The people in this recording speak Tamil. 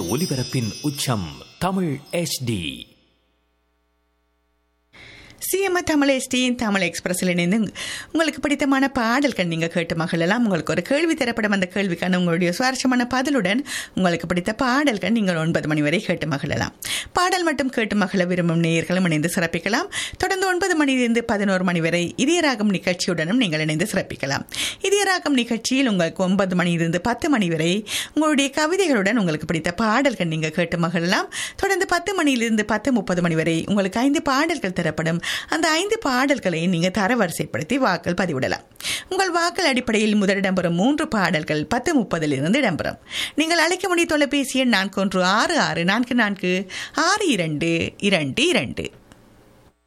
ஒலிபரப்பின் உச்சம் தமிழ் HD சிஎம்ஐ தமிழ் எஸ்டியின் தமிழ் எக்ஸ்பிரஸில் இணைந்து உங்களுக்கு பிடித்தமான பாடல்கள் நீங்கள் கேட்டு மகளெல்லாம் உங்களுக்கு ஒரு கேள்வி தரப்படும் அந்த கேள்விக்கான உங்களுடைய சுவாரஸ்யமான பதிலுடன் உங்களுக்கு பிடித்த பாடல்கள் நீங்கள் ஒன்பது மணி வரை கேட்டு மகளலாம் பாடல் மட்டும் கேட்டு மகள விரும்பும் நேயர்களும் இணைந்து சிறப்பிக்கலாம் தொடர்ந்து ஒன்பது மணியிலிருந்து பதினோரு மணி வரை இதயராகம் நிகழ்ச்சியுடனும் நீங்கள் இணைந்து சிறப்பிக்கலாம் இதயராகம் நிகழ்ச்சியில் உங்களுக்கு ஒன்பது மணியிலிருந்து பத்து மணி வரை உங்களுடைய கவிதைகளுடன் உங்களுக்கு பிடித்த பாடல்கள் நீங்கள் கேட்டு மகளலாம் தொடர்ந்து பத்து மணியிலிருந்து பத்து முப்பது மணி வரை உங்களுக்கு ஐந்து பாடல்கள் தரப்படும் அந்த ஐந்து பாடல்களை நீங்கள் தரவரிசைப்படுத்தி வாக்கள் பதிவிடலாம் உங்கள் வாக்கள் அடிப்படையில் முதல் இடம்பெறும் மூன்று பாடல்கள் பத்து முப்பதிலிருந்து இடம்பெறும் நீங்கள் அழைக்க முடிய தொலைபேசி எண் நான்கு ஒன்று ஆறு ஆறு நான்கு நான்கு ஆறு இரண்டு இரண்டு இரண்டு